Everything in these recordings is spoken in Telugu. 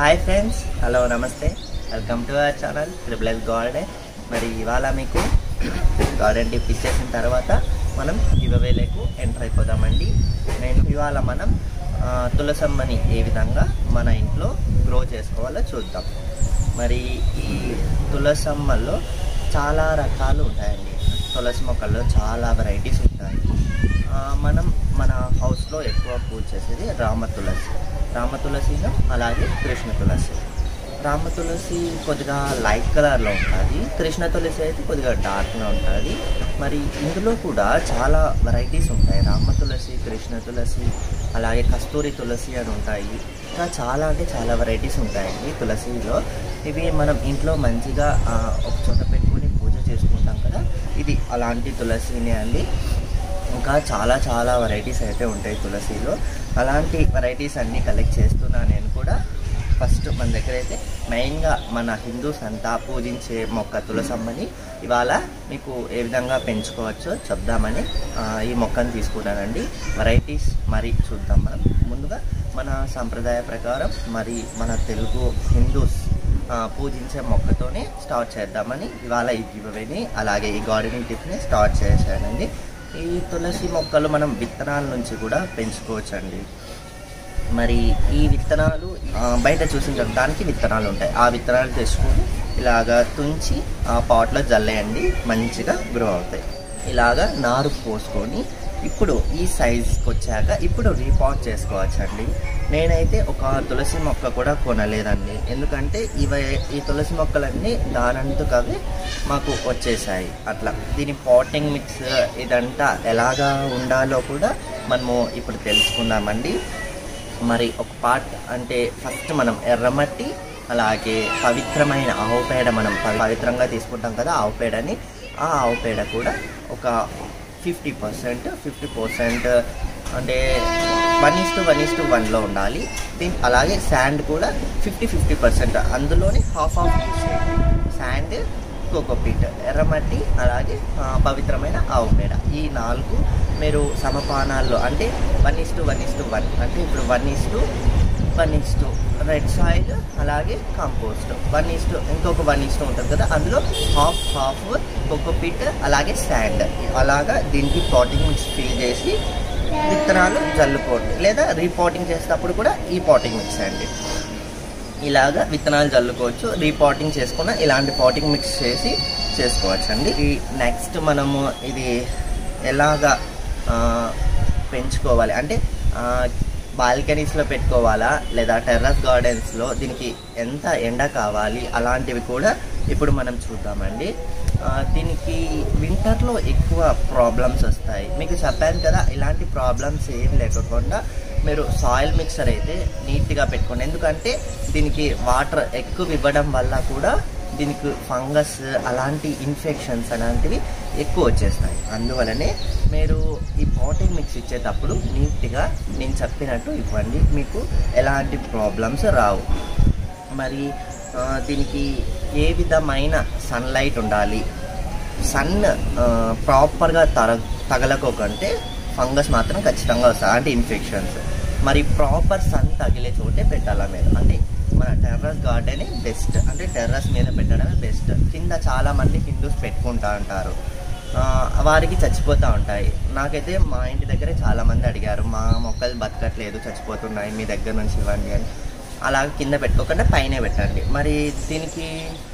హాయ్ ఫ్రెండ్స్ హలో నమస్తే welcome to our channel triple S garden మరి ఇవాళ మీకు గార్డెన్ టిప్ ఇచ్చేసిన తర్వాత మనం గివవేలకు ఎంటర్ అయిపోదామండి నేను ఇవాళ మనం ఆ, తులసమ్మని ఏ విధంగా మన ఇంట్లో గ్రో చేసుకోవాలో చూద్దాం మరి ఈ తులసమ్మలో చాలా రకాలు ఉంటాయండి తులసి మొక్కల్లో చాలా వెరైటీస్ ఉంటాయి ఆ, మనం మన హౌస్లో ఎక్కువ పూజ చేసేది రామ తులసి రామ తులసిను అలాగే కృష్ణ తులసి రామ తులసి కొద్దిగా లైట్ కలర్లో ఉంటుంది కృష్ణ తులసి అయితే కొద్దిగా డార్క్గా ఉంటుంది మరి ఇందులో కూడా చాలా వెరైటీస్ ఉంటాయి రామ తులసి కృష్ణ తులసి అలాగే కస్తూరి తులసి అని ఉంటాయి ఇంకా చాలా అంటే చాలా వెరైటీస్ ఉంటాయండి తులసిలో ఇవి మనం ఇంట్లో మంచిగా ఆ, ఒక చోట పెట్టుకుని పూజ చేసుకుంటాం కదా ఇది అలాంటి తులసినే అండి ఇంకా చాలా చాలా వెరైటీస్ అయితే ఉంటాయి తులసిలో అలాంటి వెరైటీస్ అన్నీ కలెక్ట్ చేస్తున్నా నేను కూడా ఫస్ట్ మన దగ్గర అయితే మెయిన్గా మన హిందూస్ అంతా పూజించే మొక్క తులసమ్మని ఇవాళ మీకు ఏ విధంగా పెంచుకోవచ్చో చెప్దామని ఆ, ఈ మొక్కను తీసుకున్నానండి వెరైటీస్ మరి చూద్దాం మనం ముందుగా మన సంప్రదాయ ప్రకారం మరి మన తెలుగు హిందూస్ ఆ, పూజించే మొక్కతోనే స్టార్ట్ చేద్దామని ఇవాళ ఈ గివ్వేని అలాగే ఈ గార్డెనింగ్ టిప్ని స్టార్ట్ చేశానండి ఈ తులసి మొక్కలు మనం విత్తనాల నుంచి కూడా పెంచుకోవచ్చండి మరి ఈ విత్తనాలు ఆ, బయట చూసిన దానికి విత్తనాలు ఉంటాయి ఆ విత్తనాలు తెచ్చుకొని ఇలాగా తుంచి ఆ పాట్లో జల్లేయండి మంచిగా గ్రో అవుతాయి ఇలాగా నారు పోసుకొని ఇప్పుడు ఈ సైజ్కి వచ్చాక ఇప్పుడు రీపాట్ చేసుకోవచ్చండి నేనైతే ఒక తులసి మొక్క కూడా కొనలేదండి ఎందుకంటే ఇవ ఈ తులసి మొక్కలన్నీ దానంతకవే మాకు వచ్చేసాయి అట్లా దీని పాటింగ్ మిక్స్ ఇదంతా ఎలాగా ఉండాలో కూడా మనము ఇప్పుడు తెలుసుకుందామండి మరి ఒక పార్ట్ అంటే ఫస్ట్ మనం ఎర్రమట్టి అలాగే పవిత్రమైన ఆవు పేడ మనం పవి- పవిత్రంగా తీసుకుంటాం కదా ఆవు పేడని ఆ ఆవు పేడ కూడా ఒక fifty percent fifty percent one one is to one is టు వన్లో ఉండాలి దీని అలాగే శాండ్ కూడా ఫిఫ్టీ ఫిఫ్టీ పర్సెంట్ అందులోనే హాఫ్ ఆఫ్ శాండ్ కోకోపీట్ ఎర్రమట్టి అలాగే ఆ, పవిత్రమైన ఆవు పేడ ఈ నాలుగు మీరు సమపానాల్లో అంటే one is to one is to one అంటే ఇప్పుడు one is to one is to red soil అలాగే కంపోస్ట్ వన్ ఇస్ టు ఇంకొక వన్ ఇస్ టు ఉంటుంది కదా అందులో హాఫ్ హాఫ్ కోకోపీట్ అలాగే శాండ్ అలాగా దీనికి పాటింగ్ మిక్స్ ఫిల్ చేసి విత్తనాలు జల్లుకోండి లేదా రీపాటింగ్ చేసేటప్పుడు కూడా ఈ పాటింగ్ మిక్స్ అండి ఇలాగా విత్తనాలు చల్లుకోవచ్చు రీపాటింగ్ చేసుకున్న ఇలాంటి పాటింగ్ మిక్స్ చేసి చేసుకోవచ్చు అండి ఈ నెక్స్ట్ మనము ఇది ఎలాగా ఆ, పెంచుకోవాలి అంటే బాల్కనీస్లో పెట్టుకోవాలా లేదా టెర్రస్ గార్డెన్స్లో దీనికి ఎంత ఎండ కావాలి అలాంటివి కూడా ఇప్పుడు మనం చూద్దామండి ఆ, దీనికి వింటర్లో ఎక్కువ ప్రాబ్లమ్స్ వస్తాయి మీకు చెప్పాను కదా ఇలాంటి ప్రాబ్లమ్స్ ఏం లేకుండా మీరు సాయిల్ మిక్సర్ అయితే నీట్గా పెట్టుకోండి ఎందుకంటే దీనికి వాటర్ ఎక్కువ ఇవ్వడం వల్ల కూడా దీనికి ఫంగస్ అలాంటి ఇన్ఫెక్షన్స్ అలాంటివి ఎక్కువ వచ్చేస్తాయి అందువలనే మీరు ఈ పాటింగ్ మిక్స్ ఇచ్చేటప్పుడు నీట్గా నేను చెప్పినట్టు ఇవ్వండి మీకు ఎలాంటి ప్రాబ్లమ్స్ రావు మరి ఆ, దీనికి ఏ విధమైన సన్లైట్ ఉండాలి సన్ ప్రాపర్గా తర తగలకోకంటే ఫంగస్ మాత్రం ఖచ్చితంగా వస్తాయి అంటే ఇన్ఫెక్షన్స్ మరి ప్రాపర్ సన్ తగిలే చోటే పెట్టాలా మీరు అంటే మన టెర్రస్ గార్డెనే బెస్ట్ అంటే టెర్రస్ మీద పెట్టడమే బెస్ట్ కింద చాలా మంది హిందూస్ పెట్టుకుంటా ఉంటారు ఆ, వారికి చచ్చిపోతూ ఉంటాయి నాకైతే మా ఇంటి దగ్గరే చాలా మంది అడిగారు మా మొక్కలు బతకట్లేదు చచ్చిపోతున్నాయి మీ దగ్గర నుంచి ఇవ్వండి అని అలా కింద పెట్టుకోకుండా పైనే పెట్టండి మరి దీనికి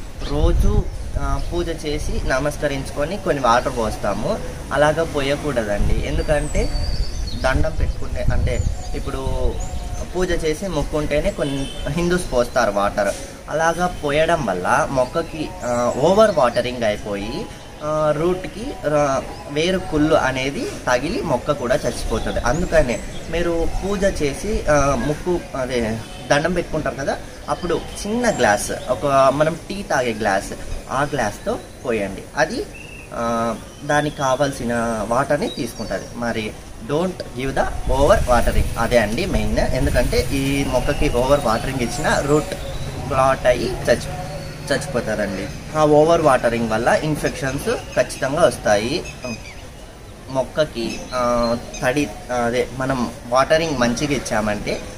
రోజు ఆ, పూజ చేసి నమస్కరించుకొని కొన్ని వాటర్ పోస్తాము అలాగా పోయకూడదండి ఎందుకంటే దండం పెట్టుకుంటే అంటే ఇప్పుడు పూజ చేసి మొక్కుంటేనే కొన్ని హిందూస్ పోస్తారు వాటర్ అలాగా పోయడం వల్ల మొక్కకి ఓవర్ వాటరింగ్ అయిపోయి ఆ, రూట్కి ఆ, వేరు కుళ్ళు అనేది తగిలి మొక్క కూడా చచ్చిపోతుంది అందుకనే మీరు పూజ చేసి ఆ, ముక్కు అదే దండం పెట్టుకుంటారు కదా అప్పుడు చిన్న గ్లాస్ ఒక మనం టీ తాగే గ్లాస్ ఆ గ్లాస్తో పోయండి అది ఆ, దానికి కావాల్సిన వాటర్ని తీసుకుంటుంది మరి don't give the over watering అదే అండి మెయిన్ ఎందుకంటే ఈ మొక్కకి ఓవర్ వాటరింగ్ ఇచ్చిన రూట్ క్లాట్ అయ్యి చచ్చి చచ్చిపోతారండి ఆ ఓవర్ వాటరింగ్ వల్ల ఇన్ఫెక్షన్స్ ఖచ్చితంగా వస్తాయి మొక్కకి ఆ, తడి ఆ, అదే మనం వాటరింగ్ మంచిగా ఇచ్చామంటే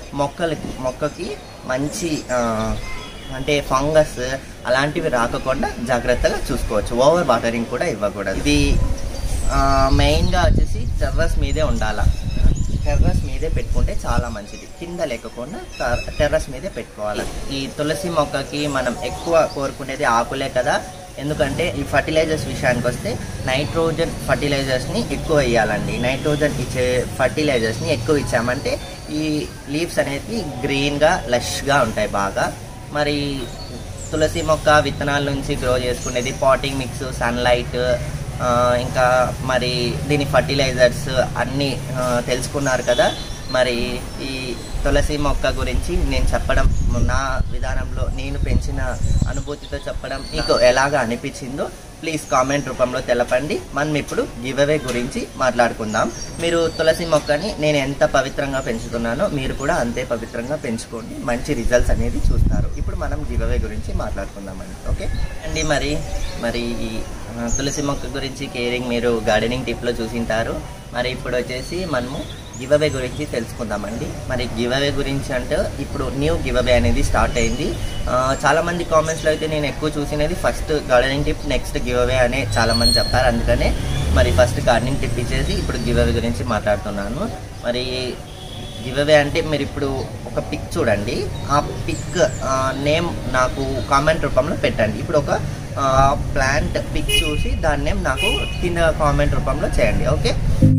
మొక్కలకి మొక్కకి మంచి ఆ, అంటే ఫంగస్ అలాంటివి రాకుండా జాగ్రత్తగా చూసుకోవచ్చు ఓవర్ వాటరింగ్ కూడా ఇవ్వకూడదు ఇది ఆ, మెయిన్గా వచ్చేసి టెర్రస్ మీదే ఉండాలా టెర్రస్ మీదే పెట్టుకుంటే చాలా మంచిది కింద లేకుండా ట- టెర్రస్ మీదే పెట్టుకోవాలి ఈ తులసి మొక్కకి మనం ఎక్కువ కోరుకునేది ఆకులే కదా ఎందుకంటే ఈ ఫర్టిలైజర్స్ విషయానికి వస్తే నైట్రోజన్ ఫర్టిలైజర్స్ని ఎక్కువ వేయాలండి నైట్రోజన్ ఇచ్చే ఫర్టిలైజర్స్ని ఎక్కువ ఇచ్చామంటే ఈ లీవ్స్ అనేవి గ్రీన్గా లష్గా ఉంటాయి బాగా మరి తులసి మొక్క విత్తనాల నుంచి గ్రో చేసుకునేది పాటింగ్ మిక్స్ సన్లైట్ ఇంకా మరి దీని ఫర్టిలైజర్స్ అన్నీ ఆ, తెలుసుకున్నారు కదా మరి ఈ తులసి మొక్క గురించి నేను చెప్పడం నా విధానంలో నేను పెంచిన అనుభూతితో చెప్పడం మీకు ఎలాగ అనిపించిందో ప్లీజ్ కామెంట్ రూపంలో తెలపండి మనం ఇప్పుడు గివ్ అవే గురించి మాట్లాడుకుందాం మీరు తులసి మొక్కని నేను ఎంత పవిత్రంగా పెంచుతున్నానో మీరు కూడా అంతే పవిత్రంగా పెంచుకోండి మంచి రిజల్ట్స్ అనేది చూస్తారు ఇప్పుడు మనం గివ్ అవే గురించి మాట్లాడుకుందామండి ఓకే అండి మరి మరి ఈ ఆ, తులసి మొక్క గురించి కేరింగ్ మీరు గార్డెనింగ్ టిప్లో చూసింటారు మరి ఇప్పుడు వచ్చేసి మనము గివ్ అవే గురించి తెలుసుకుందామండి మరి గివ్ అవే గురించి అంటే ఇప్పుడు న్యూ గివ్ అవే అనేది స్టార్ట్ అయింది ఆ, చాలా మంది కామెంట్స్లో అయితే నేను ఎక్కువ చూసినది first gardening tip next giveaway అనే చాలా మంది చెప్పారు అందుకనే మరి ఫస్ట్ గార్డెనింగ్ టిప్ ఇచ్చేసి ఇప్పుడు గివ్ అవే గురించి మాట్లాడుతున్నాను మరి గివ్ అవే అంటే మీరు ఇప్పుడు ఒక పిక్ చూడండి ఆ పిక్ నేమ్ నాకు కామెంట్ రూపంలో పెట్టండి ఇప్పుడు ఒక ప్లాంట్ పిక్ చూసి దాని నేమ్ నాకు కింద కామెంట్ రూపంలో చేయండి ఓకే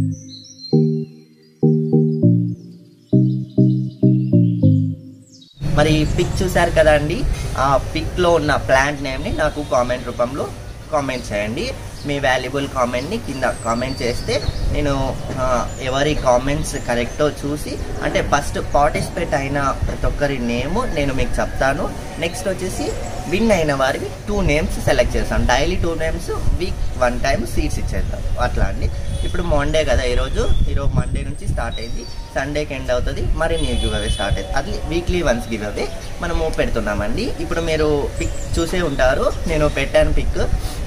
మరి పిక్ చూశారు కదా అండి ఆ పిక్లో ఉన్న ప్లాంట్ నేమ్ని నాకు కామెంట్ రూపంలో కామెంట్ చేయండి మీ వాల్యుబుల్ కామెంట్ని కింద కామెంట్ చేస్తే నేను ఆ, ఎవరి కామెంట్స్ కరెక్టో చూసి అంటే ఫస్ట్ పార్టిసిపేట్ అయిన ప్రతి ఒక్కరి నేము నేను మీకు చెప్తాను నెక్స్ట్ వచ్చేసి విన్ అయిన వారికి టూ నేమ్స్ సెలెక్ట్ చేస్తాను daily two names week one time seeds ఇచ్చేద్దాం అట్లా అండి ఇప్పుడు మండే కదా ఈరోజు ఈరోజు మండే నుంచి స్టార్ట్ అయింది సండేకి ఎండ్ అవుతుంది మరి న్యూ గివ్ అవే స్టార్ట్ అయింది అది వీక్లీ వన్స్ గివ్ అవే మనము పెడుతున్నామండి ఇప్పుడు మీరు పిక్ చూసే ఉంటారు నేను పెట్టాను పిక్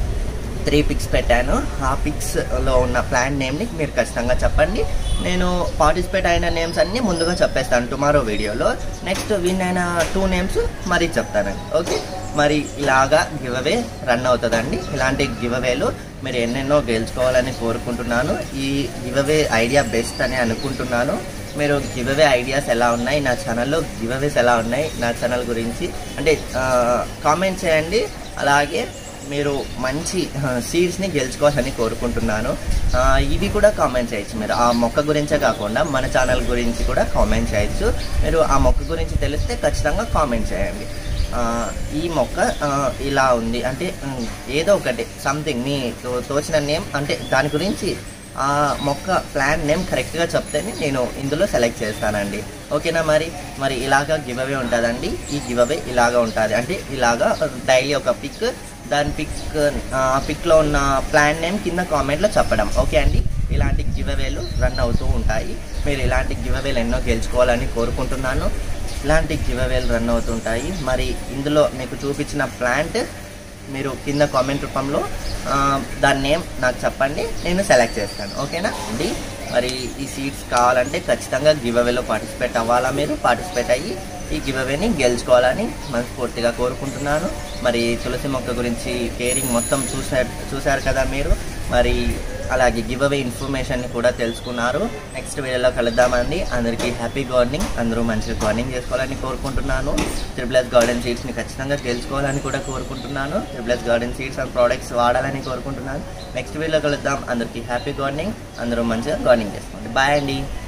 త్రీ పిక్స్ పెట్టాను ఆ పిక్స్లో ఉన్న ప్లాన్ నేమ్ని మీరు ఖచ్చితంగా చెప్పండి నేను పార్టిసిపేట్ అయిన నేమ్స్ అన్నీ ముందుగా చెప్పేస్తాను టుమారో వీడియోలో నెక్స్ట్ విన్ అయిన టూ నేమ్స్ మరీ చెప్తానండి ఓకే మరి ఇలాగా గివ్ అవే రన్ అవుతుందండి ఇలాంటి గివ్ అవేలు మీరు ఎన్నెన్నో గెలుచుకోవాలని కోరుకుంటున్నాను ఈ గివ్ అవే ఐడియా బెస్ట్ అని అనుకుంటున్నాను మీరు గివ్ అవే ఐడియాస్ ఎలా ఉన్నాయి నా ఛానల్లో గివ్ అవేస్ ఎలా ఉన్నాయి నా ఛానల్ గురించి అంటే కామెంట్ చేయండి అలాగే మీరు మంచి సీడ్స్ని గెలుచుకోవాలని కోరుకుంటున్నాను ఆ, ఇవి కూడా కామెంట్ చేయొచ్చు మీరు ఆ మొక్క గురించే కాకుండా మన ఛానల్ గురించి కూడా కామెంట్ చేయొచ్చు మీరు ఆ మొక్క గురించి తెలిస్తే ఖచ్చితంగా కామెంట్ చేయండి ఆ, ఈ మొక్క ఆ, ఇలా ఉంది అంటే ఉమ్, ఏదో ఒకటి సంథింగ్ మీ తో- తోచిన నేమ్ అంటే దాని గురించి ఆ మొక్క ప్లాన్ నేమ్ కరెక్ట్గా చెప్తేనే నేను ఇందులో సెలెక్ట్ చేస్తానండి ఓకేనా మరి మరి ఇలాగా గివ్ అవే ఉంటుందండి ఈ గివ్ అవే ఇలాగా ఉంటుంది అంటే ఇలాగా డైలీ ఒక పిక్ దాని పిక్ పిక్లో ఉన్న ప్లాన్ నేమ్ కింద కామెంట్లో చెప్పడం ఓకే అండి ఇలాంటి గివ్ అవేలు రన్ అవుతూ ఉంటాయి మీరు ఇలాంటి గివ్ అవేలు ఎన్నో గెలుచుకోవాలని కోరుకుంటున్నాను ఇలాంటి గివ్ అవేలు రన్ అవుతుంటాయి మరి ఇందులో మీకు చూపించిన ప్లాంట్ మీరు కింద కామెంట్ రూపంలో ఆ, దాని నేమ్ నాకు చెప్పండి నేను సెలెక్ట్ చేస్తాను ఓకేనా అండి మరి ఈ సీట్స్ కావాలంటే ఖచ్చితంగా గివ్ అవేలో పార్టిసిపేట్ అవ్వాలా మీరు పార్టిసిపేట్ అయ్యి ఈ గివ్ అవేని గెలుచుకోవాలని మనస్ఫూర్తిగా కోరుకుంటున్నాను మరి తులసి మొక్క గురించి కేరింగ్ మొత్తం చూసారు చూశారు కదా మీరు మరి అలాగే గివ్ అవే ఇన్ఫర్మేషన్ కూడా తెలుసుకున్నారు నెక్స్ట్ వీడియోలో కలుద్దామండి అందరికీ హ్యాపీ గార్డెనింగ్ అందరూ మంచిగా గార్డెనింగ్ చేసుకోవాలని కోరుకుంటున్నాను త్రిబులెస్ గార్డెన్ సీడ్స్ని ఖచ్చితంగా గెలుచుకోవాలని కూడా కోరుకుంటున్నాను triple S garden seeds and products వాడాలని కోరుకుంటున్నాను నెక్స్ట్ వీడియోలో కలుద్దాం అందరికీ హ్యాపీ గార్డెనింగ్ అందరూ మంచిగా గార్డెనింగ్ చేసుకోండి బాయ్ అండి